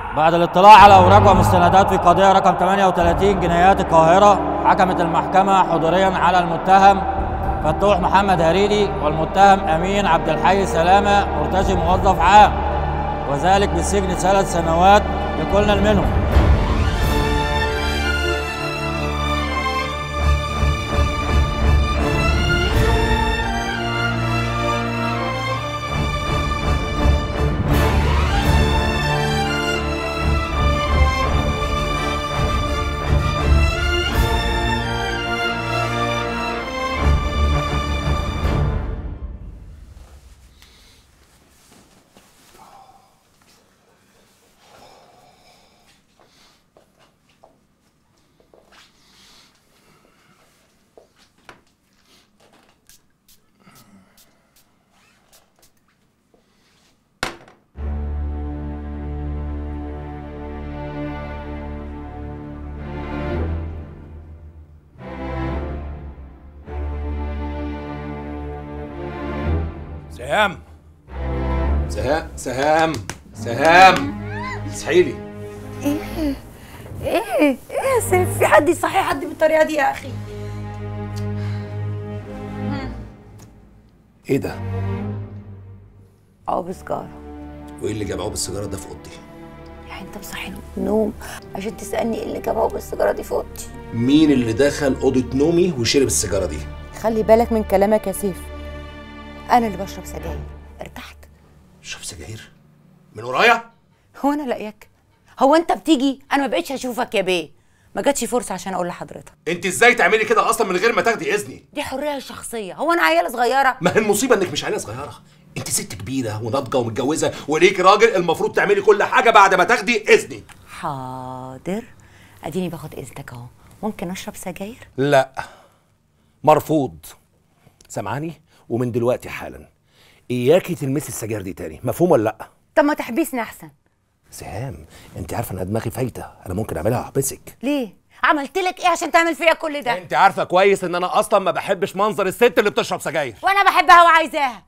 بعد الاطلاع على اوراق ومستندات في قضيه رقم 38 جنايات القاهره حكمت المحكمه حضوريا على المتهم فتوح محمد هريدي والمتهم امين عبد الحي سلامه مرتشي موظف عام وذلك بالسجن ثلاث سنوات لكل منهم سهام سهام سهام سهام اصحي لي ايه ايه يا سيف في حد يصحي حد بالطريقه دي يا اخي ايه ده اه بسجاره وايه اللي جاب عقب السيجاره ده في اوضتي يعني انت مصحيني من النوم عشان تسالني ايه اللي جابها بالسيجاره دي في اوضتي مين اللي دخل اوضه نومي وشرب السيجاره دي خلي بالك من كلامك يا سيف انا اللي بشرب سجاير ارتحت شوف سجاير من ورايا هو انا لاقياك هو انت بتيجي انا ما بقتش اشوفك يا بيه ما جاتش فرصه عشان اقول لحضرتك انت ازاي تعملي كده اصلا من غير ما تاخدي اذني دي حريه شخصيه هو انا عيله صغيره ما هي المصيبه انك مش عيله صغيره انت ست كبيره وناضجه ومتجوزه وليك راجل المفروض تعملي كل حاجه بعد ما تاخدي اذني حاضر اديني باخد اذنك اهو ممكن اشرب سجاير لا مرفوض سامعاني ومن دلوقتي حالا اياكي تلمسي السجاير دي تاني مفهوم ولا لا طب ما تحبسني احسن سهام انت عارفه ان دماغي فايته انا ممكن اعملها واحبسك ليه عملت لك ايه عشان تعمل فيا كل ده انت عارفه كويس ان انا اصلا ما بحبش منظر الست اللي بتشرب سجاير وانا بحبها وعايزاها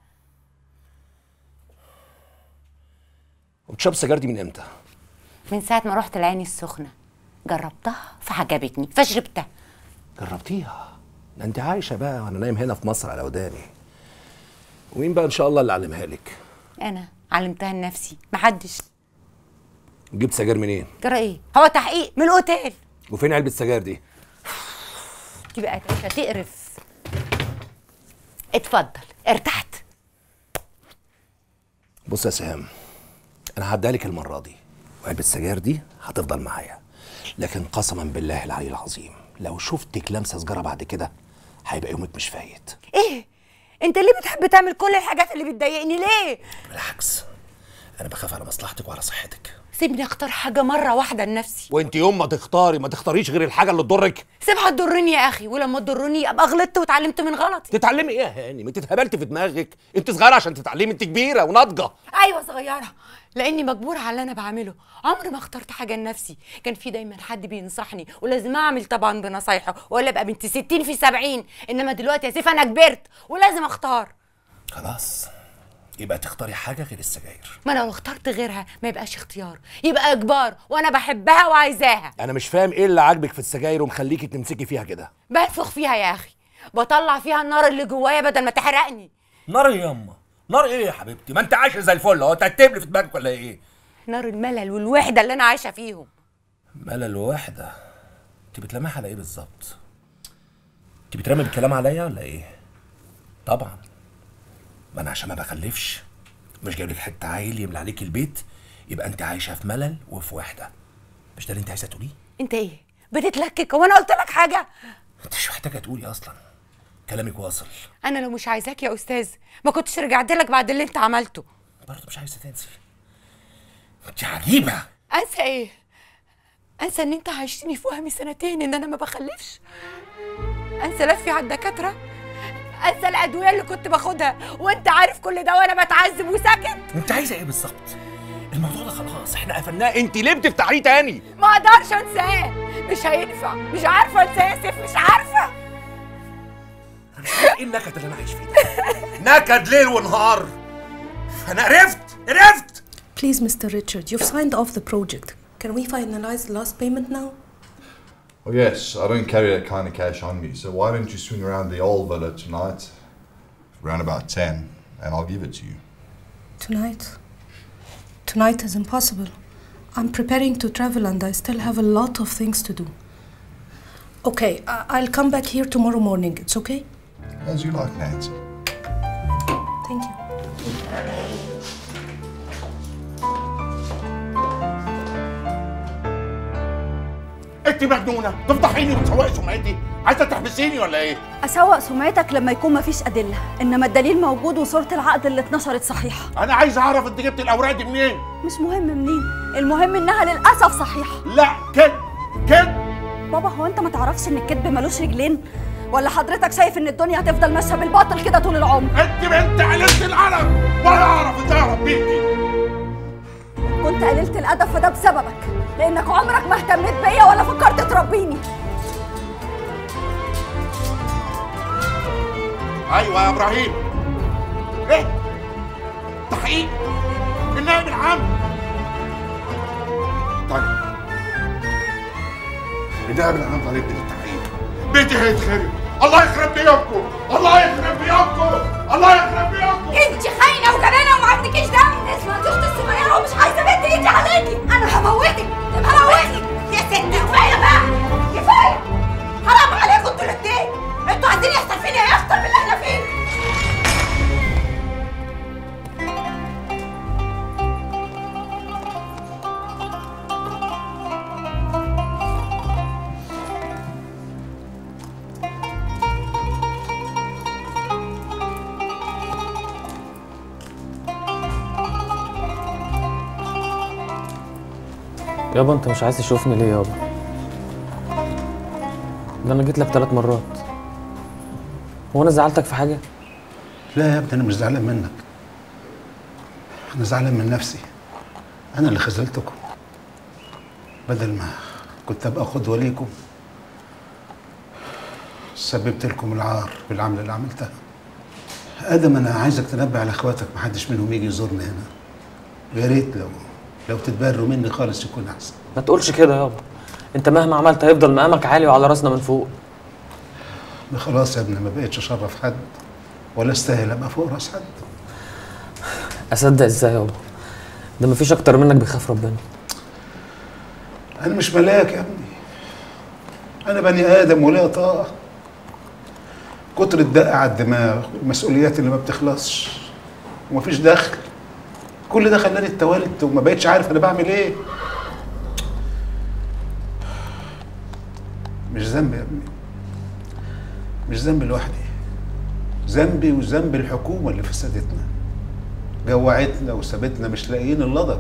وبتشرب السجاير دي من امتى من ساعه ما رحت العين السخنه جربتها فعجبتني فشربتها جربتيها ده انت عايشه بقى وانا نايم هنا في مصر على وداني ومين بقى ان شاء الله اللي علمها لك انا علمتها لنفسي محدش جبت سجاير منين جرى ايه هو تحقيق من الاوتيل وفين علبه السجاير دي دي بقى مش هتقرف اتفضل ارتحت بص يا سهام انا هعديها لك المره دي وعلبه السجاير دي هتفضل معايا لكن قسما بالله العلي العظيم لو شفتك لامسه سجاره بعد كده هيبقى يومك مش فايت ايه انت ليه بتحب تعمل كل الحاجات اللي بتضايقني ليه بالعكس انا بخاف على مصلحتك وعلى صحتك سيبني اختار حاجه مره واحده لنفسي وانت يوم ما تختاري ما تختاريش غير الحاجه اللي تضرك سيبها تضرني يا اخي ولما تضرني ابقى غلطت واتعلمت من غلطي تتعلمي ايه يا هاني ما تتهبلتي في دماغك انت صغيره عشان تتعلمي انت كبيره وناضجه ايوه صغيره لاني مجبوره على اللي انا بعمله عمري ما اخترت حاجه لنفسي كان في دايما حد بينصحني ولازم اعمل طبعا بنصايحه ولا ابقى بنت 60 في 70 انما دلوقتي يا سيف انا كبرت ولازم اختار خلاص يبقى تختاري حاجه غير السجاير ما انا لو اخترت غيرها ما يبقاش اختيار يبقى اجبار وانا بحبها وعايزاها انا مش فاهم ايه اللي عاجبك في السجاير ومخليكي تمسكي فيها كده بنفخ فيها يا اخي بطلع فيها النار اللي جوايا بدل ما تحرقني نار ايه ياما نار ايه يا حبيبتي ما انت عايشه زي الفل اهو ترتب لي في دماغك ولا ايه نار الملل والوحده اللي انا عايشه فيهم ملل ووحده انت بتلمح على ايه بالظبط انت بترمي بالكلام عليا ولا ايه طبعا ما انا عشان ما بخلفش مش جايب لك حته عيل يملى عليك البيت يبقى انت عايشه في ملل وفي وحده مش ده اللي انت عايزه تقوليه انت ايه بتتلكك هو انا قلت لك حاجه انت مش محتاجه تقولي اصلا كلامك واصل انا لو مش عايزاك يا استاذ ما كنتش رجعت لك بعد اللي انت عملته برضه مش عايزه تنسي انت عجيبه انسى ايه انسى ان انت عايشتني في وهمي سنتين ان انا ما بخلفش انسى لفي على الدكاتره انسى الادويه اللي كنت باخدها وانت عارف كل ده وانا بتعذب وساكت انت عايزه ايه بالظبط الموضوع ده خلاص احنا قفلناه انت ليه بتفتحيه تاني ما اقدرش انساه مش هينفع مش عارفه انساه يا سيف مش عارفه انا مش عارف ايه النكد اللي انا عايش فيه ده نكد ليل ونهار انا عرفت عرفت Please, Mr. Richard, you've signed off the project. Can we finalize the last payment now? Well, yes, I don't carry that kind of cash on me, so why don't you swing around the old villa tonight, around about 10, and I'll give it to you. Tonight? Tonight is impossible. I'm preparing to travel and I still have a lot of things to do. Okay, I- I'll come back here tomorrow morning. It's okay? As you like, Nancy. Thank you. انت مجنونه تفضحيني وتسوقي سمعتي عايزه تحبسيني ولا ايه اسوق سمعتك لما يكون مفيش ادله انما الدليل موجود وصوره العقد اللي اتنشرت صحيحه انا عايز اعرف انت جبت الاوراق دي منين مش مهم منين المهم انها للاسف صحيحه لا كده كده بابا هو انت ما تعرفش ان الكذب ملوش رجلين ولا حضرتك شايف ان الدنيا هتفضل ماشيه بالباطل كده طول العمر انت بنت قليله العرب ولا اعرف ازاي اربيكي كنت قللت الادب فده بسببك لانك عمرك ما اهتميت بيا ولا فكرت تربيني ايوه يا ابراهيم ايه تحقيق النائب العام طيب النائب العام طالبني للتحقيق بيتي هيتخرب الله يخرب بيومكم الله يخرب بيومكم الله يخرب بيومكم انت خاينه وجبانه وما عندكيش دم اسمع انت اختي الصغيره ومش عايزه بنت ايدي عليكي انا هموتك هموتك يا ست كفايه بقى كفايه حرام عليكم انتوا الاثنين انتوا عايزين يحصل فينا ايه اكتر من اللي احنا فيه يابا انت مش عايز تشوفني ليه يابا ده انا جيت لك ثلاث مرات هو انا زعلتك في حاجه لا يا ابني انا مش زعلان منك انا زعلان من نفسي انا اللي خذلتكم بدل ما كنت ابقى قدوه ليكم سببت لكم العار بالعمله اللي عملتها ادم انا عايزك تنبه على اخواتك محدش منهم يجي يزورنا هنا ويا ريت لو لو تتبروا مني خالص يكون احسن ما تقولش كده يابا انت مهما عملت هيفضل مقامك عالي وعلى راسنا من فوق أنا خلاص يا ابني ما بقتش اشرف حد ولا استاهل ابقى فوق راس حد اصدق ازاي يابا ده مفيش اكتر منك بيخاف ربنا انا مش ملاك يا ابني انا بني ادم ولا طاقه كتر الدق على الدماغ والمسؤوليات اللي ما بتخلصش ومفيش دخل كل ده خلاني اتولدت وما بقتش عارف انا بعمل ايه مش ذنبي يا ابني مش ذنبي لوحدي ذنبي وذنب الحكومه اللي فسدتنا جوعتنا وسابتنا مش لاقيين اللضب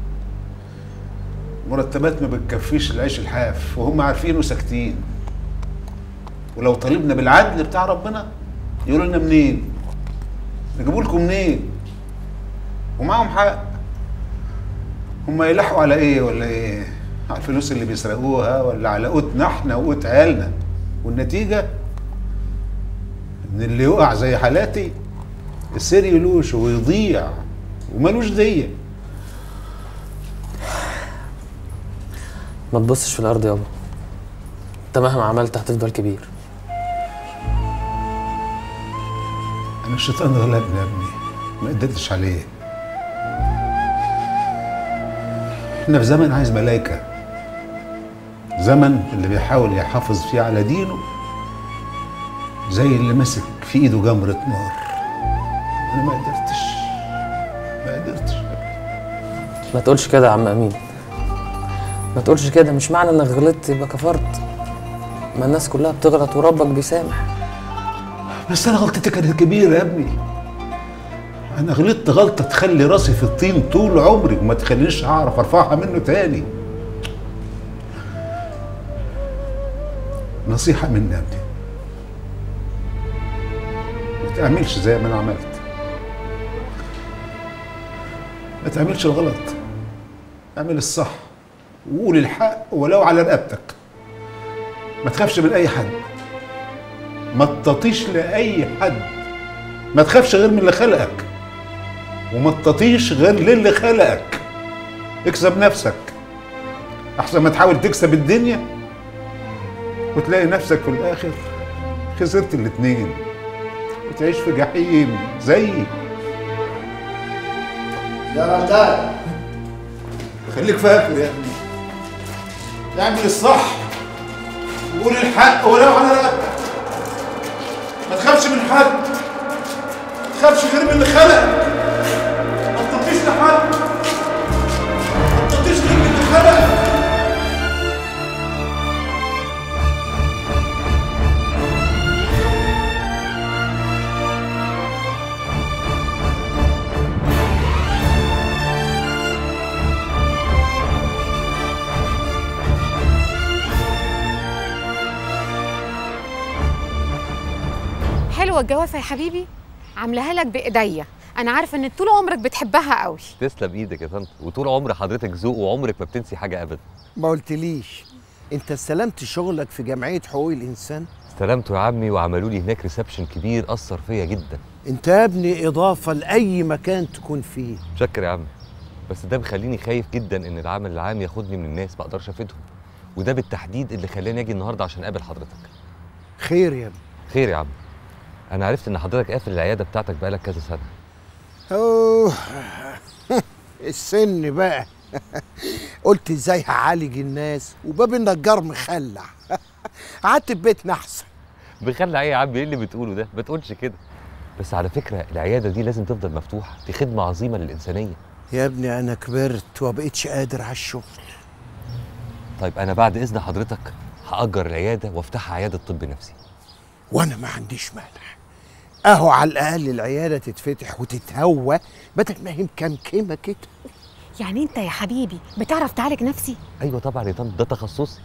مرتبات ما بتكفيش العيش الحاف وهم عارفين وساكتين ولو طالبنا بالعدل بتاع ربنا يقولوا لنا منين نجيبوا لكم منين ومعاهم حق هم يلحقوا على ايه ولا ايه على الفلوس اللي بيسرقوها ولا على قوتنا احنا وقوت عيالنا والنتيجة ان اللي يقع زي حالاتي السير يلوش ويضيع ومالوش ديه ما تبصش في الارض يابا انت مهما عملت هتفضل كبير انا الشيطان غلبني يا ابني ما قدرتش عليه احنا في زمن عايز ملايكة زمن اللي بيحاول يحافظ فيه على دينه زي اللي مسك في ايده جمرة نار انا ما قدرتش ما قدرتش ما تقولش كده يا عم امين ما تقولش كده مش معنى انك غلطت يبقى كفرت ما الناس كلها بتغلط وربك بيسامح بس انا غلطتي كانت كبيرة يا ابني انا غلطت غلطة تخلي راسي في الطين طول عمري وما تخلينيش اعرف ارفعها منه تاني نصيحة مني يا ابني ما تعملش زي ما انا عملت ما تعملش الغلط اعمل الصح وقول الحق ولو على رقبتك ما تخافش من اي حد ما تطيش لاي حد ما تخافش غير من اللي خلقك وما تطيش غير للي خلقك اكسب نفسك احسن ما تحاول تكسب الدنيا وتلاقي نفسك في الاخر خسرت الاتنين وتعيش في جحيم زيي يا غلطان خليك فاكر يا ابني اعمل الصح وقول الحق ولو على رقبتك ما تخافش من حد ما تخافش غير من اللي خلقك ما تطيش لحد ما تطيش غير من اللي خلقك حلوه الجوافه يا حبيبي عاملاها لك بايديا انا عارفه ان طول عمرك بتحبها قوي تسلم ايدك يا طنط وطول عمر حضرتك ذوق وعمرك ما بتنسي حاجه ابدا ما قلتليش انت استلمت شغلك في جمعيه حقوق الانسان استلمته يا عمي وعملوا لي هناك ريسبشن كبير اثر فيا جدا انت يا ابني اضافه لاي مكان تكون فيه متشكر يا عمي بس ده مخليني خايف جدا ان العمل العام ياخدني من الناس ما اقدرش افيدهم وده بالتحديد اللي خلاني اجي النهارده عشان اقابل حضرتك خير يا ابني خير يا عم انا عرفت ان حضرتك قافل العياده بتاعتك بقالك كذا سنه اوه السن بقى قلت ازاي هعالج الناس وباب النجار مخلع قعدت في بيتنا احسن بخلع ايه يا عم ايه اللي بتقوله ده ما تقولش كده بس على فكره العياده دي لازم تفضل مفتوحه دي خدمه عظيمه للانسانيه يا ابني انا كبرت ومبقتش قادر على الشغل طيب انا بعد اذن حضرتك هاجر العياده وافتحها عياده طب نفسي وانا ما عنديش مانع اهو على الاقل العياده تتفتح وتتهوى بدل ما هي مكمكمه كده يعني انت يا حبيبي بتعرف تعالج نفسي ايوه طبعا يا طنط ده تخصصي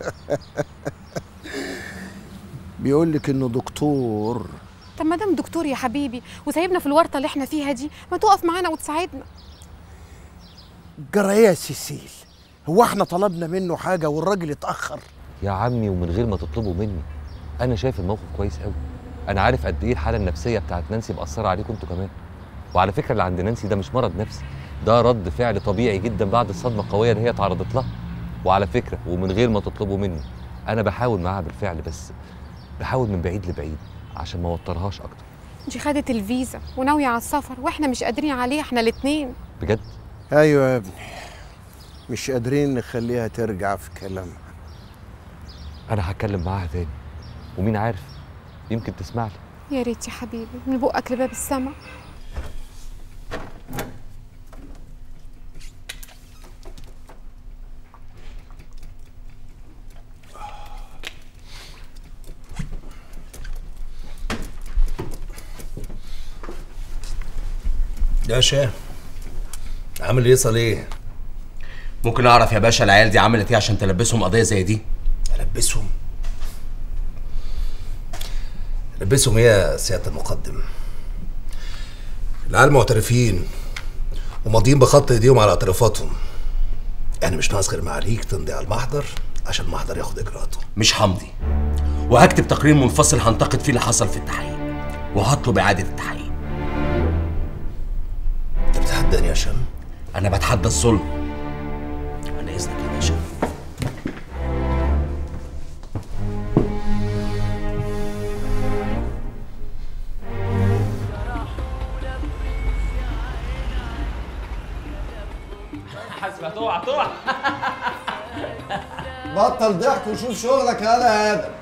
بيقول لك انه دكتور طب ما دام دكتور يا حبيبي وسايبنا في الورطه اللي احنا فيها دي ما تقف معانا وتساعدنا جرى ايه يا سيسيل هو احنا طلبنا منه حاجه والراجل اتاخر يا عمي ومن غير ما تطلبوا مني انا شايف الموقف كويس قوي انا عارف قد ايه الحاله النفسيه بتاعت نانسي مأثره عليكم انتوا كمان وعلى فكره اللي عند نانسي ده مش مرض نفسي ده رد فعل طبيعي جدا بعد الصدمه القويه اللي هي تعرضت لها وعلى فكره ومن غير ما تطلبوا مني انا بحاول معاها بالفعل بس بحاول من بعيد لبعيد عشان ما اوترهاش اكتر دي خدت الفيزا وناويه على السفر واحنا مش قادرين عليها احنا الاتنين بجد ايوه يا ابني مش قادرين نخليها ترجع في كلامها انا هتكلم معاها تاني ومين عارف يمكن تسمع لي يا ريت يا حبيبي من بقك لباب السما يا باشا عامل ايه صليه ممكن اعرف يا باشا العيال دي عملت ايه عشان تلبسهم قضيه زي دي البسهم لبسهم ايه يا سياده المقدم العيال معترفين وماضيين بخط ايديهم على اعترافاتهم يعني مش ناقص غير معاليك تمضي على المحضر عشان المحضر ياخد اجراءاته مش همضي وهكتب تقرير منفصل هنتقد فيه اللي حصل في التحقيق وهطلب اعاده التحقيق انت بتتحداني يا شام انا بتحدى الظلم على اذنك يا باشا حاسب هتقع هتقع بطل ضحك وشوف شغلك يالا يا ادم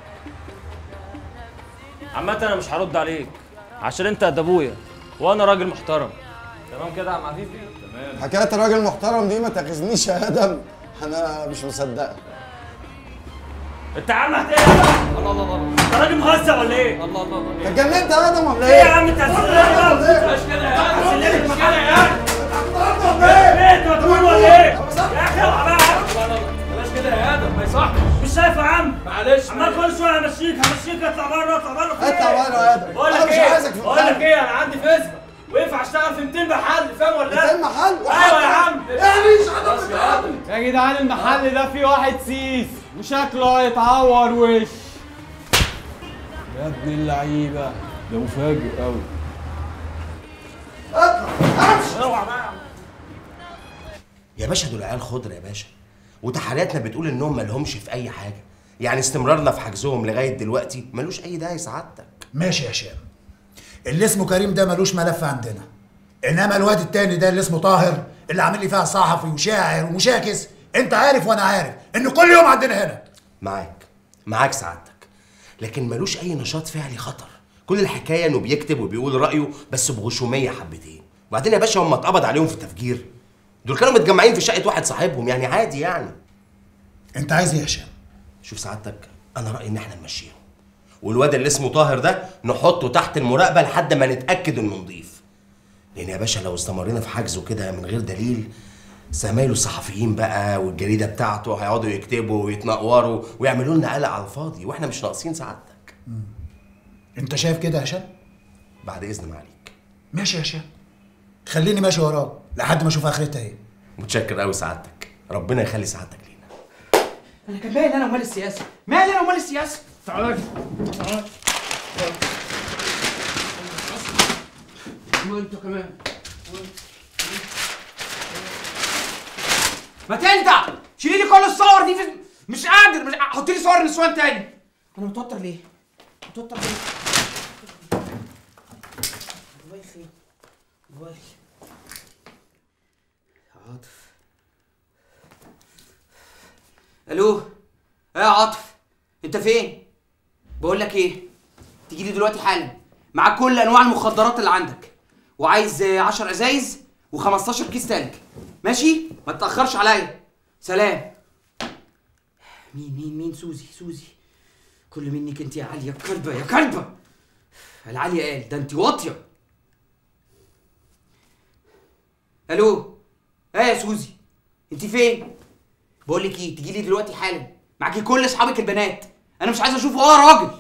عامة انا مش هرد عليك عشان انت قد ابويا وانا راجل محترم تمام كده يا عم عفيفي تمام حكايه الراجل المحترم دي ما تاخذنيش يا ادم انا مش مصدقك انت يا عم هتقلق الله الله الله انت راجل مهزأ ولا ايه؟ الله الله الله انت اتجننت يا ادم ولا ايه ايه؟ يا عم انت هتسلم مش كده يا عم مش كده يا عم ايه انت مجنون ولا ايه؟ يا اخي اوعى بقى بلاش كده يا ادم ما يصحش مش شايف يا عم معلش عمال كل شويه همشيك همشيك اطلع بره اطلع بره في اطلع ايه؟ بره يا ادم بقول انا لك مش ايه؟ عايزك في بقول لك محل. ايه انا عندي فيسبا وينفع اشتغل في 200 محل فاهم ولا لا؟ 200 محل ايوه يا عم يعني مش عدم يا جدعان المحل ده فيه واحد سيس وشكله هيتعور وش يا ابن اللعيبه ده مفاجئ قوي اوعى بقى يا باشا دول عيال خضر يا باشا وتحالياتنا بتقول انهم مالهمش في اي حاجه يعني استمرارنا في حجزهم لغايه دلوقتي ملوش اي داعي سعادتك ماشي يا هشام اللي اسمه كريم ده ملوش ملف عندنا انما الواد التاني ده اللي اسمه طاهر اللي عامل لي فيها صحفي وشاعر ومشاكس انت عارف وانا عارف ان كل يوم عندنا هنا معاك معاك سعادتك لكن ملوش اي نشاط فعلي خطر كل الحكايه انه بيكتب وبيقول رايه بس بغشوميه حبتين وبعدين يا باشا هم اتقبض عليهم في التفجير دول كانوا متجمعين في شقه واحد صاحبهم يعني عادي يعني انت عايز ايه يا هشام شوف سعادتك انا رايي ان احنا نمشيهم والواد اللي اسمه طاهر ده نحطه تحت المراقبه لحد ما نتاكد انه نضيف لان يا باشا لو استمرينا في حجزه كده من غير دليل زمايله الصحفيين بقى والجريده بتاعته هيقعدوا يكتبوا ويتنقوروا ويعملوا لنا قلق على الفاضي واحنا مش ناقصين سعادتك انت شايف كده يا هشام بعد اذن معاليك ماشي يا هشام خليني ماشي وراك لحد ما اشوف اخرتها ايه متشكر قوي سعادتك ربنا يخلي سعادتك لينا انا كان مالي انا ومال السياسه مالي انا ومال السياسه تعالى تعالى وانت كمان ما تنتع شيلي لي كل الصور دي في... مش قادر مش حطي لي صور النسوان تاني انا متوتر ليه متوتر ليه موبايل فين موبايل عاطف الو ايه يا عاطف انت فين بقول لك ايه تيجي لي دلوقتي حالا معاك كل انواع المخدرات اللي عندك وعايز 10 ازايز و15 كيس تلج ماشي ما تتاخرش عليا سلام مين مين مين سوزي سوزي كل منك انت يا عليا يا كلبه يا كلبه العلي قال ده انت واطيه الو ايه يا سوزي انت فين بقول لك ايه تيجي لي دلوقتي حالا معاكي كل اصحابك البنات انا مش عايز اشوفه اه راجل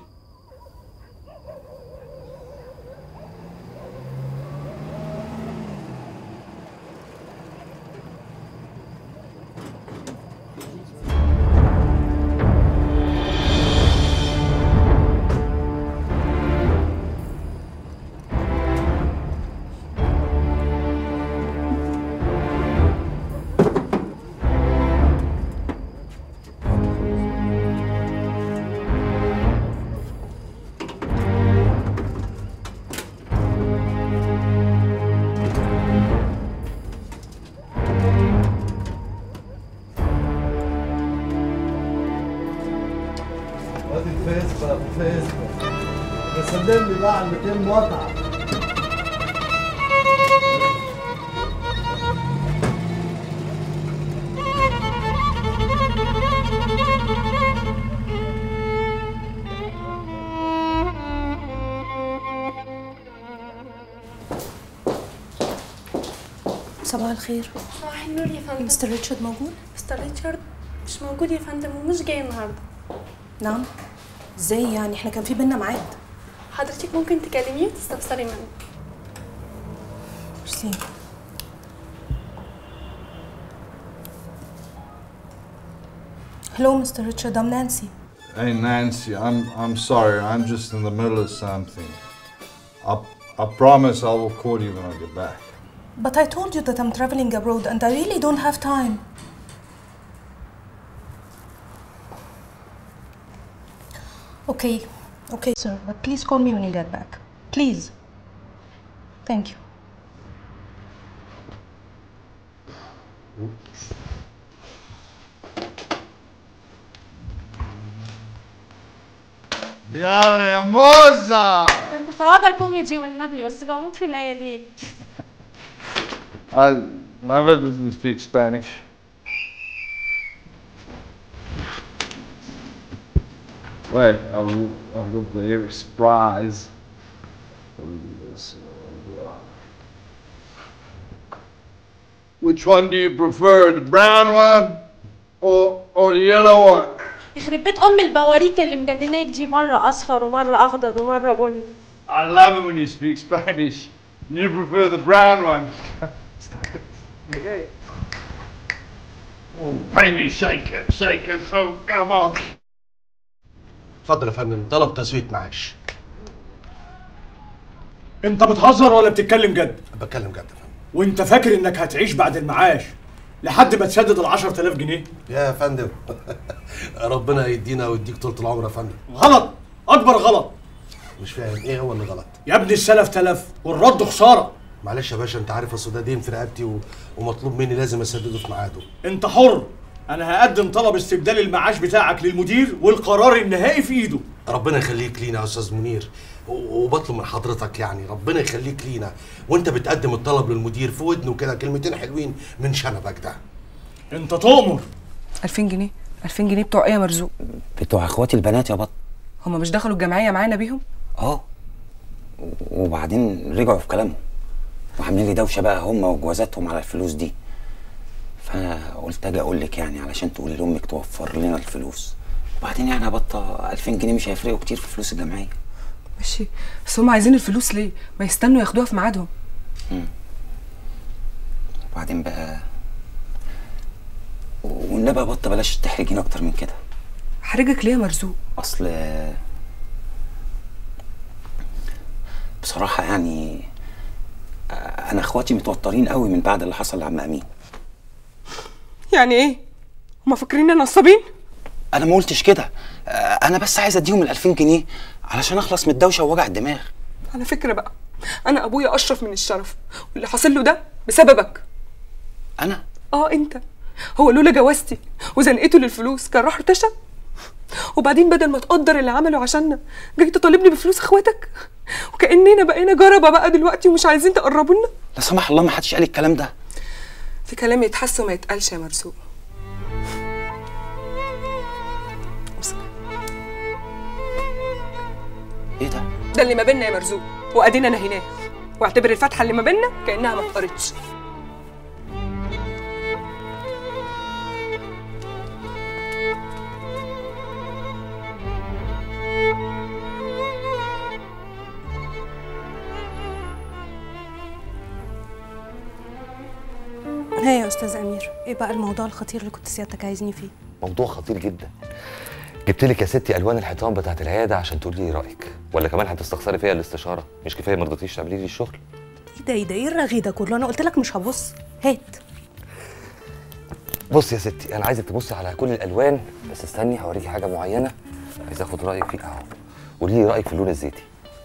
وادي الفيسبوك فيسبوك بسلم لي بقى على 200 مقطع صباح الخير صباح النور يا فندم مستر ريتشارد موجود؟ مستر ريتشارد مش موجود يا فندم ومش جاي النهارده نعم ازاي يعني احنا كان في بينا ميعاد حضرتك ممكن تكلميه وتستفسري منه ميرسي Hello, Mr. Richard. I'm Nancy. Hey Nancy, I'm I'm sorry. I'm just in the middle of something. I I promise I will call you when I get back. But I told you that I'm traveling abroad and I really don't have time. Okay, okay, sir. But please call me when you get back. Please. Thank you. يلا يا موزة انت صوابع كوميدي والنبي بس بموت في الليالي I never didn't speak Spanish. Wait, I'll I'll go play a surprise. Which one do you prefer, the brown one or or the yellow one? يخرب بيت ام البواريك اللي مجنناك دي مره اصفر ومره اخضر ومره بني I love it when you speak Spanish. You prefer the brown one. okay. Oh, baby, shake it, shake it. Oh, come on. اتفضل يا فندم طلب تسويق معاش انت بتهزر ولا بتتكلم جد؟ بتكلم جد وانت فاكر انك هتعيش بعد المعاش لحد ما تسدد ال 10000 جنيه يا فندم ربنا يدينا ويديك طول العمر يا فندم غلط اكبر غلط مش فاهم ايه هو اللي غلط يا ابني السلف تلف والرد خساره معلش يا باشا انت عارف اصل ده دين في رقبتي و... ومطلوب مني لازم اسدده في ميعاده انت حر انا هقدم طلب استبدال المعاش بتاعك للمدير والقرار النهائي في ايده ربنا يخليك لينا يا استاذ منير و- وبطلب من حضرتك يعني ربنا يخليك لينا وانت بتقدم الطلب للمدير في ودنه كده كلمتين حلوين من شنبك ده انت تؤمر 2000 جنيه 2000 جنيه بتوع ايه يا مرزوق بتوع اخواتي البنات يا بط هما مش دخلوا الجمعيه معانا بيهم اه وبعدين رجعوا في كلامهم وعاملين لي دوشه بقى هم وجوازاتهم على الفلوس دي فقلت اجي اقول لك يعني علشان تقولي لامك توفر لنا الفلوس وبعدين يعني يا بطه 2000 جنيه مش هيفرقوا كتير في فلوس الجمعيه ماشي بس هم عايزين الفلوس ليه ما يستنوا ياخدوها في ميعادهم مم. وبعدين بقى والنبي يا بطه بلاش تحرجيني اكتر من كده حرجك ليه يا مرزوق اصل بصراحه يعني انا اخواتي متوترين قوي من بعد اللي حصل لعم امين يعني ايه هما فاكرين انا نصابين انا ما قلتش كده انا بس عايز اديهم ال 2000 جنيه علشان اخلص من الدوشه ووجع الدماغ على فكره بقى انا ابويا اشرف من الشرف واللي حاصل له ده بسببك انا اه انت هو لولا جوازتي وزنقته للفلوس كان راح ارتشى وبعدين بدل ما تقدر اللي عمله عشاننا جاي تطالبني بفلوس اخواتك وكاننا بقينا جربه بقى دلوقتي ومش عايزين تقربوا لنا لا سمح الله ما حدش قال الكلام ده في كلام يتحس وما يتقالش يا مرزوق امسك. ايه ده ده اللي ما بيننا يا مرزوق وادينا نهيناه واعتبر الفتحه اللي ما بيننا كانها ما اتقرتش ها يا استاذ امير ايه بقى الموضوع الخطير اللي كنت سيادتك عايزني فيه موضوع خطير جدا جبت لك يا ستي الوان الحيطان بتاعت العياده عشان تقولي لي رايك ولا كمان هتستخسري فيا الاستشاره مش كفايه ما رضيتيش تعملي لي الشغل ايه ده ايه ده ايه الرغي ده كله انا قلت لك مش هبص هات بص يا ستي انا عايزك تبصي على كل الالوان بس استني هوريكي حاجه معينه عايز اخد رايك فيه اهو قولي لي رايك في اللون الزيتي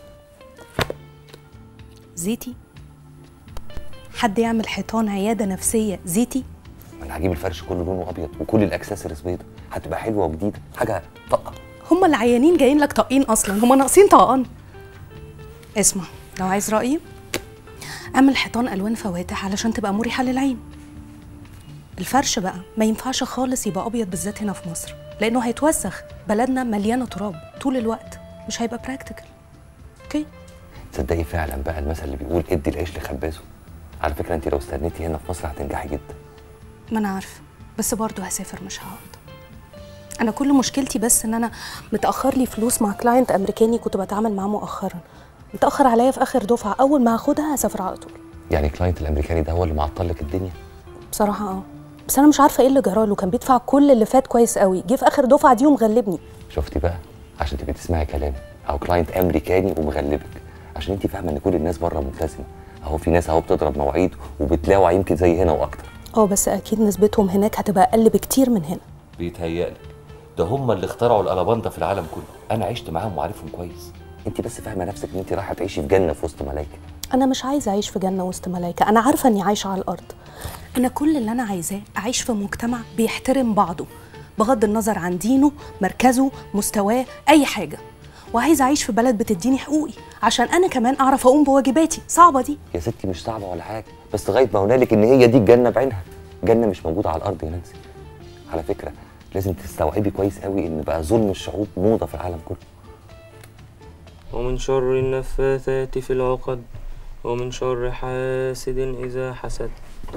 زيتي حد يعمل حيطان عياده نفسيه زيتي انا هجيب الفرش كله لونه ابيض وكل الاكسسوارز بيضه هتبقى حلوه وجديده حاجه طاقه هم العيانين جايين لك طاقين اصلا هم ناقصين طقان اسمع لو عايز رايي اعمل حيطان الوان فواتح علشان تبقى مريحه للعين الفرش بقى ما ينفعش خالص يبقى ابيض بالذات هنا في مصر لانه هيتوسخ بلدنا مليانه تراب طول الوقت مش هيبقى براكتيكال اوكي تصدقي فعلا بقى المثل اللي بيقول ادي العيش لخبازه على فكره انت لو استنيتي هنا في مصر هتنجحي جدا ما انا عارفه بس برضه هسافر مش هقعد انا كل مشكلتي بس ان انا متاخر لي فلوس مع كلاينت امريكاني كنت بتعامل معاه مؤخرا متاخر عليا في اخر دفعه اول ما هاخدها هسافر على طول يعني الكلاينت الامريكاني ده هو اللي معطل لك الدنيا بصراحه اه بس انا مش عارفه ايه اللي جراله كان بيدفع كل اللي فات كويس قوي جه في اخر دفعه دي ومغلبني شفتي بقى عشان تبقي تسمعي كلامي او كلاينت امريكاني ومغلبك عشان انت فاهمه ان كل الناس بره ملتزمه اهو في ناس اهو بتضرب مواعيد وبتلاوع يمكن زي هنا واكتر اه بس اكيد نسبتهم هناك هتبقى اقل بكتير من هنا بيتهيألك ده هم اللي اخترعوا الالاباندا في العالم كله انا عشت معاهم وعارفهم كويس انت بس فاهمه نفسك ان انت رايحه تعيشي في جنه في وسط ملايكه انا مش عايزه اعيش في جنه وسط ملايكه انا عارفه اني عايشه على الارض انا كل اللي انا عايزاه اعيش في مجتمع بيحترم بعضه بغض النظر عن دينه مركزه مستواه اي حاجه وعايزه اعيش في بلد بتديني حقوقي عشان انا كمان اعرف اقوم بواجباتي صعبه دي يا ستي مش صعبه ولا حاجه بس لغايه ما هنالك ان هي دي الجنه بعينها جنه مش موجوده على الارض يا نانسي على فكره لازم تستوعبي كويس قوي ان بقى ظلم الشعوب موضه في العالم كله ومن شر النفاثات في العقد ومن شر حاسد إذا حسد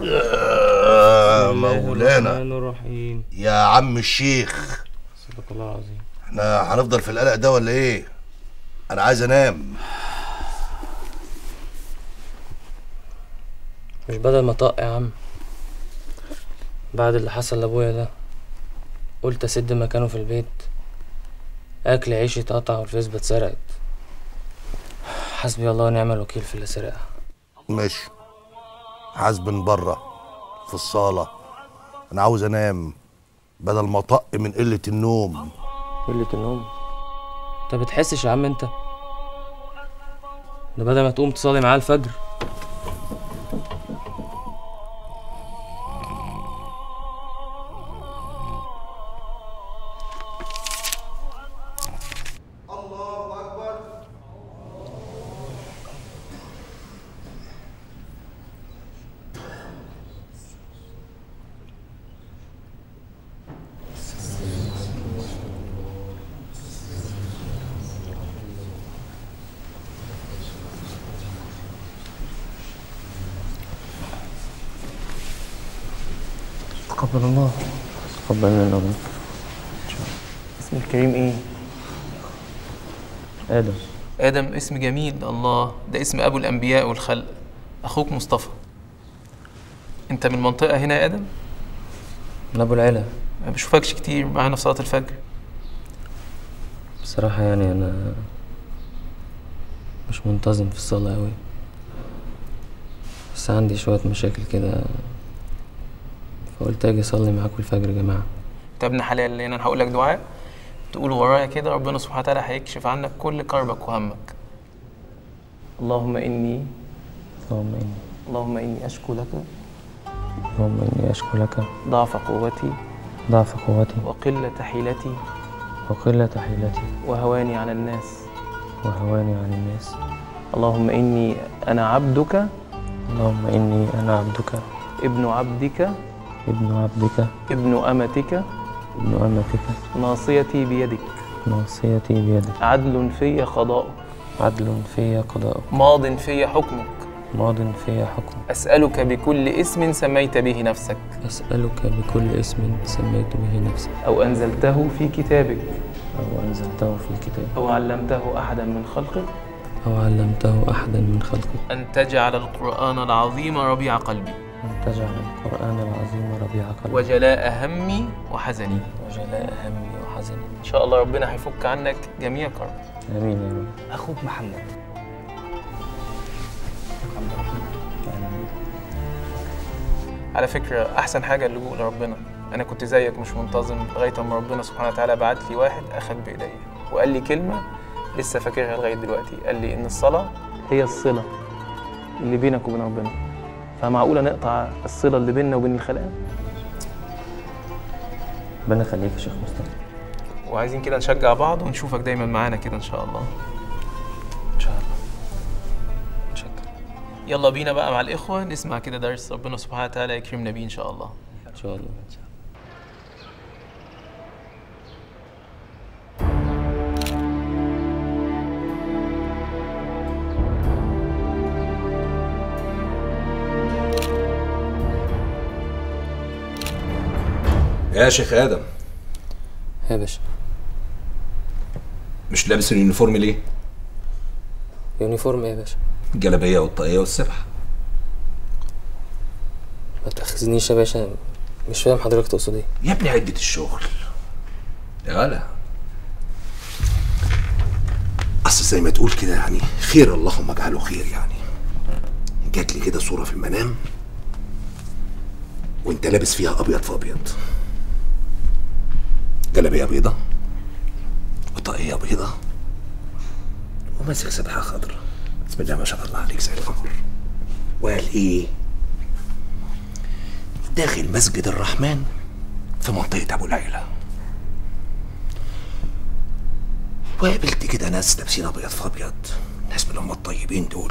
يا بسم الله مولانا الرحمن الرحيم يا عم الشيخ صدق الله العظيم احنا هنفضل في القلق ده ولا ايه انا عايز انام مش بدل ما طق يا عم بعد اللي حصل لابويا ده قلت اسد مكانه في البيت اكل عيشي اتقطع والفيسبا اتسرقت حسبي الله ونعم الوكيل في اللي سرقها ماشي حاسب بره في الصاله انا عاوز انام بدل ما اطق من قله النوم قلة النوم انت بتحسش يا عم انت ده بدل ما تقوم تصلي معاه الفجر تقبل الله تقبل منا ربنا اسم الكريم ايه؟ ادم ادم اسم جميل الله ده اسم ابو الانبياء والخلق اخوك مصطفى انت من المنطقه هنا يا ادم من ابو العلا ما بشوفكش كتير معانا في صلاه الفجر بصراحة يعني انا مش منتظم في الصلاة اوي بس عندي شوية مشاكل كده فقلت اجي اصلي معاكم الفجر يا جماعة انت ابن حلال لان انا هقول لك دعاء تقول ورايا كده ربنا سبحانه وتعالى هيكشف عنك كل كربك وهمك اللهم اني اللهم اني اللهم اني اشكو لك اللهم اني اشكو لك ضعف قوتي ضعف قوتي وقله حيلتي وقلة حيلتي وهواني على الناس وهواني عن الناس اللهم اني انا عبدك اللهم اني انا عبدك ابن عبدك ابن عبدك ابن امتك ابن امتك ناصيتي بيدك ناصيتي بيدك عدل في قضاؤك عدل في قضاؤك ماض في حكمك ماض في حكم أسألك بكل اسم سميت به نفسك أسألك بكل اسم سميت به نفسك أو أنزلته في كتابك أو أنزلته في كتابك أو علمته أحدا من خلقك أو علمته أحدا من خلقك أن تجعل القرآن العظيم ربيع قلبي أن تجعل القرآن العظيم ربيع قلبي وجلاء همي وحزني وجلاء همي وحزني إن شاء الله ربنا هيفك عنك جميع كرب آمين يا رب أخوك محمد على فكرة أحسن حاجة اللجوء لربنا أنا كنت زيك مش منتظم لغاية أما ربنا سبحانه وتعالى بعت لي واحد أخذ بإيديا وقال لي كلمة لسه فاكرها لغاية دلوقتي قال لي إن الصلاة هي الصلة اللي بينك وبين ربنا فمعقولة نقطع الصلة اللي بيننا وبين الخلق ربنا يخليك يا شيخ مصطفى وعايزين كده نشجع بعض ونشوفك دايما معانا كده إن شاء الله إن شاء الله يلا بينا بقى مع الإخوة نسمع كده درس ربنا سبحانه وتعالى يكرمنا بيه إن شاء الله إن شاء الله يا شيخ ادم يا باشا مش لابس اليونيفورم ليه يونيفورم ايه يا باشا الجلابيه والطاقيه والسبحه ما تأخذنيش يا باشا مش فاهم حضرتك تقصد ايه يا ابني عده الشغل يا غلا اصل زي ما تقول كده يعني خير اللهم اجعله خير يعني جات لي كده صوره في المنام وانت لابس فيها ابيض في ابيض جلابيه بيضه وطاقيه بيضه وماسك سبحه خضراء بسم الله ما شاء الله عليك زي القمر وقال ايه داخل مسجد الرحمن في منطقة أبو العيلة وقابلت كده ناس لابسين أبيض في أبيض ناس من هم الطيبين دول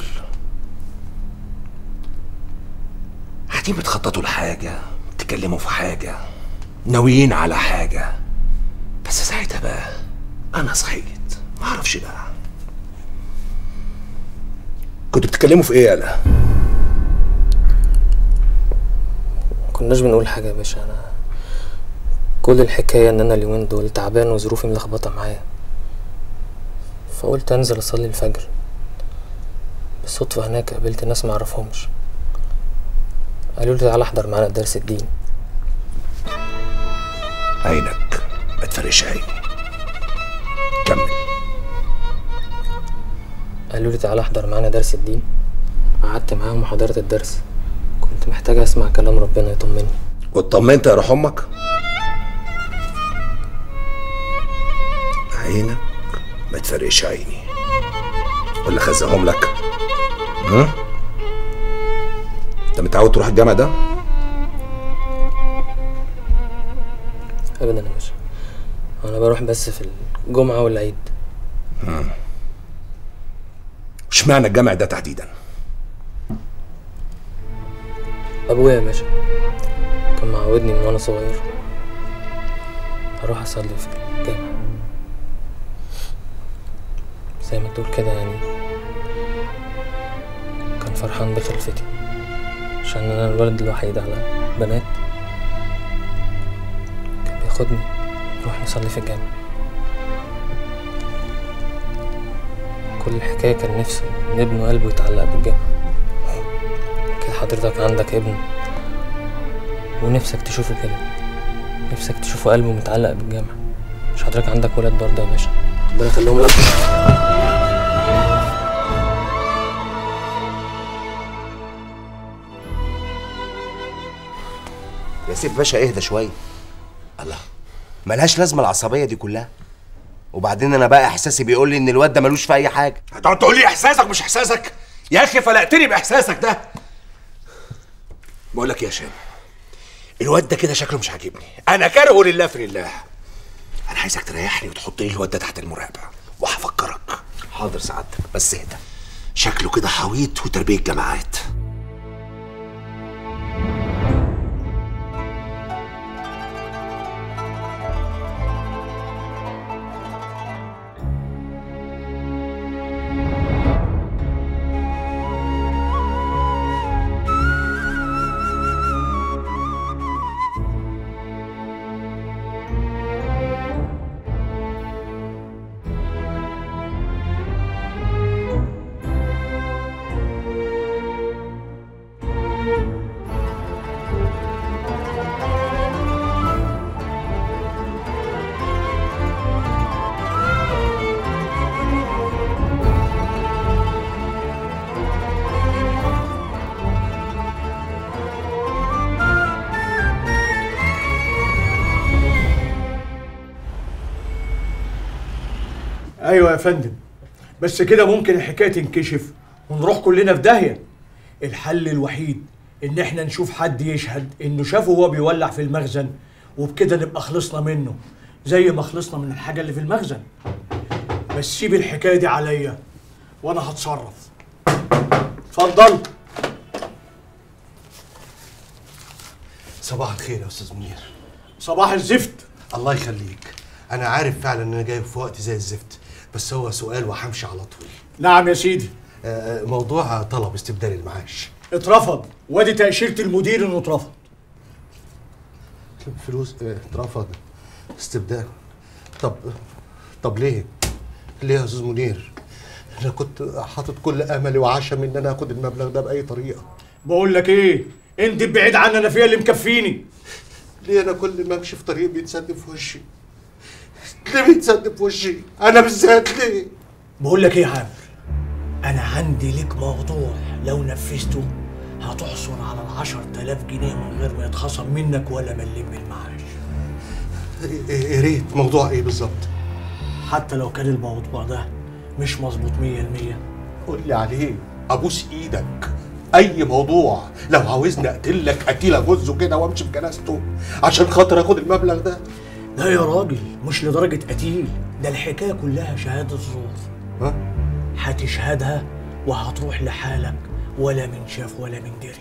قاعدين بتخططوا لحاجة بتتكلموا في حاجة ناويين على حاجة بس ساعتها بقى أنا صحيت معرفش بقى كنتوا بتتكلموا في إيه يالا؟ كناش بنقول حاجة يا باشا أنا كل الحكاية إن أنا اليومين دول تعبان وظروفي ملخبطة معايا فقلت أنزل أصلي الفجر بالصدفة هناك قابلت ناس معرفهمش قالوا لي تعالى احضر معانا درس الدين عينك ما تفرقش عيني كمل قالوا لي تعالى احضر معانا درس الدين قعدت معاهم وحضرت الدرس كنت محتاج اسمع كلام ربنا يطمني واطمنت يا روح امك عينك ما تفرقش عيني ولا خزقهم لك ها انت متعود تروح الجامع ده ابدا يا باشا انا بروح بس في الجمعه والعيد مم. اشمعنى الجامع ده تحديدا ابويا يا باشا كان معودني من وانا صغير اروح اصلي في الجامع زي ما تقول كده يعني كان فرحان بخلفتي عشان انا الولد الوحيد على بنات كان بياخدني نروح نصلي في الجامع كل الحكاية كان نفسه إن ابنه قلبه يتعلق بالجامع أكيد حضرتك عندك ابن ونفسك تشوفه كده نفسك تشوفه قلبه متعلق بالجامع مش حضرتك عندك ولاد برضه يا باشا ربنا يخليهم لك يا سيف باشا اهدى شويه الله ملهاش لازمه العصبيه دي كلها وبعدين انا بقى احساسي بيقول لي ان الواد ده ملوش في اي حاجه هتقعد تقول لي احساسك مش احساسك يا اخي فلقتني باحساسك ده بقول لك يا هشام الواد ده كده شكله مش عاجبني انا كارهه لله في لله انا عايزك تريحني وتحط لي الواد ده تحت المراقبه وهفكرك حاضر سعادتك بس اهدى شكله كده حويط وتربيه جماعات ايوه يا فندم بس كده ممكن الحكايه تنكشف ونروح كلنا في داهيه الحل الوحيد ان احنا نشوف حد يشهد انه شافه وهو بيولع في المخزن وبكده نبقى خلصنا منه زي ما خلصنا من الحاجه اللي في المخزن بس سيب الحكايه دي عليا وانا هتصرف اتفضل صباح الخير يا استاذ منير صباح الزفت الله يخليك انا عارف فعلا ان انا جاي في وقت زي الزفت بس هو سؤال وهمشي على طول نعم يا سيدي آه، موضوع طلب استبدال المعاش اترفض وادي تاشيره المدير انه اترفض فلوس آه، اترفض استبدال طب طب ليه؟ ليه يا استاذ منير؟ انا كنت حاطط كل املي وعشمي ان انا اخد المبلغ ده باي طريقه بقول لك ايه انت بعيد عني انا فيها اللي مكفيني ليه انا كل ما امشي في طريق بيتسد في وشي ليه بيتسد في وشي انا بالذات ليه بقول لك ايه يا عامر انا عندي ليك موضوع لو نفذته هتحصل على العشر تلاف جنيه من غير ما يتخصم منك ولا مليم من المعاش يا ريت موضوع ايه بالظبط حتى لو كان الموضوع ده مش مظبوط مية المية قول لي عليه ابوس ايدك اي موضوع لو عاوزني اقتلك قتيله جوزه كده وامشي بجنازته عشان خاطر اخد المبلغ ده لا يا راجل مش لدرجة قتيل ده الحكاية كلها شهادة زور ها؟ هتشهدها وهتروح لحالك ولا من شاف ولا من دري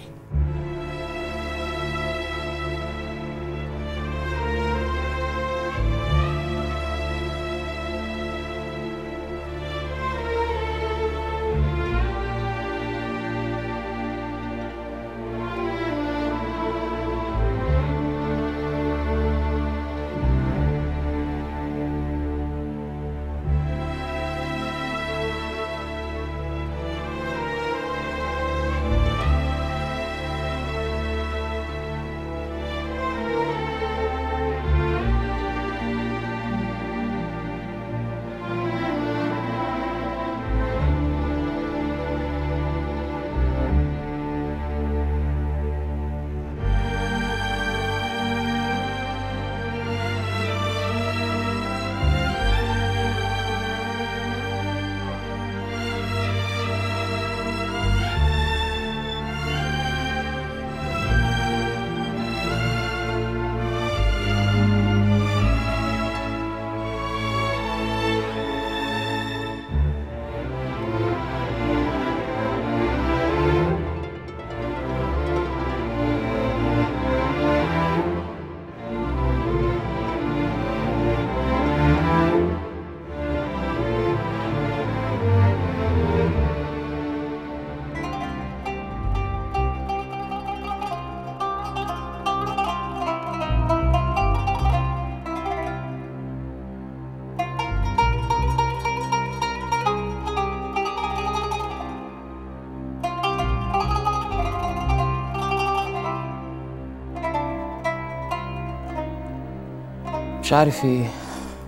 مش عارف في ايه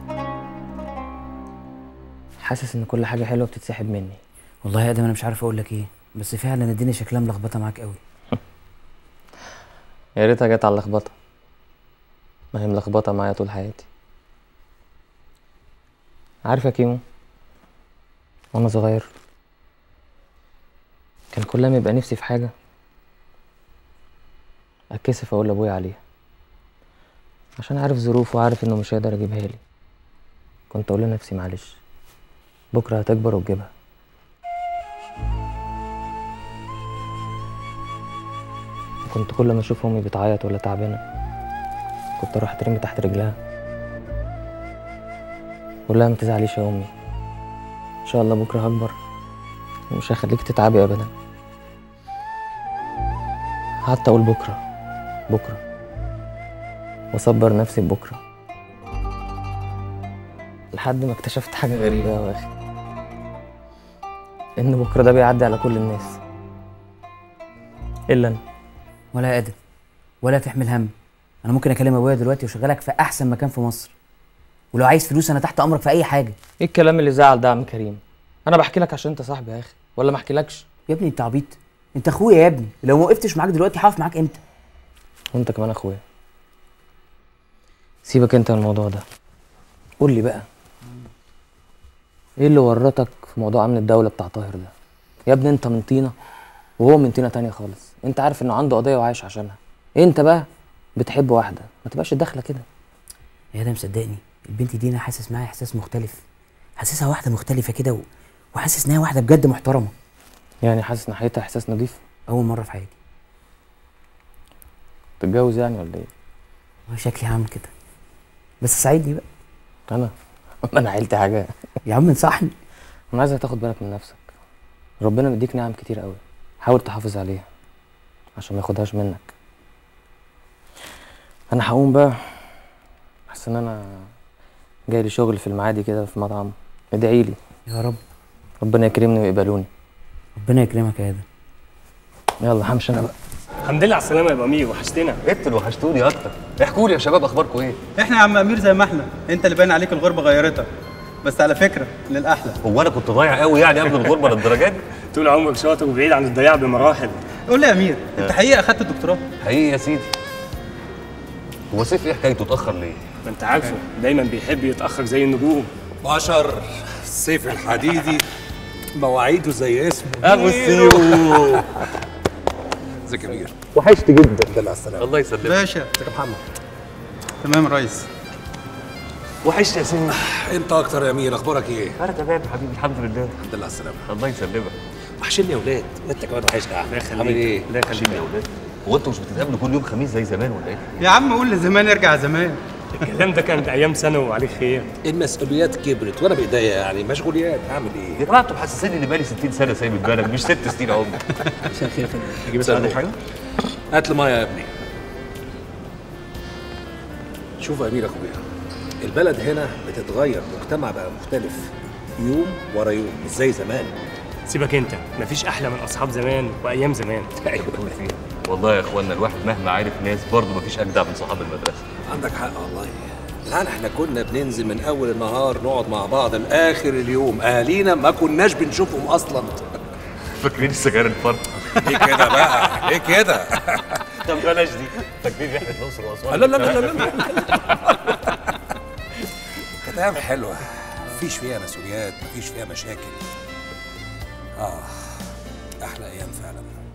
حاسس ان كل حاجه حلوه بتتسحب مني والله يا ادم انا مش عارف اقول لك ايه بس فعلا الدنيا شكلها ملخبطه معاك قوي يا ريتها جت على اللخبطه ما هي ملخبطه معايا طول حياتي عارف يا كيمو وانا صغير كان كل ما يبقى نفسي في حاجه اتكسف اقول لابويا عليها عشان عارف ظروفه وعارف انه مش هيقدر يجيبها لي كنت اقول لنفسي معلش بكره هتكبر وتجيبها كنت كل ما اشوف امي بتعيط ولا تعبانه كنت اروح اترمي تحت رجلها اقول لها ما تزعليش يا امي ان شاء الله بكره هكبر ومش هخليك تتعبي ابدا قعدت اقول بكره بكره واصبر نفسي ببكره لحد ما اكتشفت حاجه غريبه يا اخي ان بكره ده بيعدي على كل الناس الا انا ولا يا ادم ولا تحمل هم انا ممكن اكلم ابويا دلوقتي واشغلك في احسن مكان في مصر ولو عايز فلوس انا تحت امرك في اي حاجه ايه الكلام اللي زعل ده يا عم كريم انا بحكي لك عشان انت صاحبي يا اخي ولا ما احكيلكش يا ابني انت عبيط انت اخويا يا ابني لو ما وقفتش معاك دلوقتي هقف معاك امتى وانت كمان اخويا سيبك انت من الموضوع ده قول لي بقى ايه اللي ورطك في موضوع امن الدوله بتاع طاهر ده يا ابني انت من طينه وهو من طينه تانية خالص انت عارف انه عنده قضيه وعايش عشانها انت بقى بتحب واحده ما تبقاش داخله كده يا ادم صدقني البنت دي انا حاسس معاها احساس مختلف حاسسها واحده مختلفه كده و... وحاسس انها واحده بجد محترمه يعني حاسس ناحيتها احساس نظيف اول مره في حياتي تتجوز يعني ولا ايه والله شكلي هعمل كده بس ساعدني بقى انا ما انا عيلتي حاجه يا عم انصحني انا عايزك تاخد بالك من نفسك ربنا مديك نعم كتير قوي حاول تحافظ عليها عشان ما ياخدهاش منك انا هقوم بقى بس ان انا جاي لي شغل في المعادي كده في مطعم ادعي لي يا رب ربنا يكرمني ويقبلوني ربنا يكرمك يا ادم يلا همشي انا بقى الحمد لله على السلامه يا ابو امير وحشتنا انتوا اللي وحشتوني اكتر احكوا لي يا شباب اخباركم ايه احنا يا عم امير زي ما احنا انت اللي باين عليك الغربه غيرتك بس على فكره للاحلى هو انا كنت ضايع قوي يعني قبل الغربه للدرجه دي طول عمرك شاطر وبعيد عن الضياع بمراحل قول لي يا امير انت حقيقه اخدت الدكتوراه حقيقي يا سيدي هو سيف ايه حكايته اتاخر ليه ما انت عارفه دايما بيحب يتاخر زي النجوم بشر سيف الحديدي مواعيده زي اسمه أبو السيوف. ازيك يا كبير وحشت جدا الحمد لله على السلامه الله يسلمك باشا ازيك يا محمد تمام يا ريس وحشت يا سيف انت اكتر يا امير اخبارك ايه انا تمام يا حبيبي الحمد لله الحمد لله على السلامه الله يسلمك وحشني يا ولاد انت كمان وحشني يا الله احمد يخليك عامل ايه الله يخليك يا ولاد هو انتوا مش بتتقابلوا كل يوم خميس زي زمان ولا ايه؟ يا عم قول لزمان ارجع زمان الكلام ده كان ايام ثانوي وعليه خير المسؤوليات كبرت وانا بايديا يعني مشغوليات هعمل ايه يا جماعه انتوا محسسيني ان بقالي 60 سنه سايب البلد مش ست سنين عمر مساء الخير يا فندم اجيب لك حاجه؟ هات لي ميه يا ابني شوف يا امير اخويا البلد هنا بتتغير مجتمع بقى مختلف يوم ورا يوم مش زي زمان سيبك انت مفيش احلى من اصحاب زمان وايام زمان ايوه فيها والله يا اخوانا الواحد مهما عارف ناس برضه مفيش اجدع من صحاب المدرسه عندك حق والله الآن احنا كنا بننزل من اول النهار نقعد مع بعض لاخر اليوم اهالينا ما كناش بنشوفهم اصلا فاكرين السجاير الفرد ليه كده بقى ليه كده طب بلاش دي فاكرين رحله الاقصر واسوان لا لا لا لا لا كانت ايام حلوه مفيش فيها مسؤوليات مفيش فيها مشاكل اه احلى ايام فعلا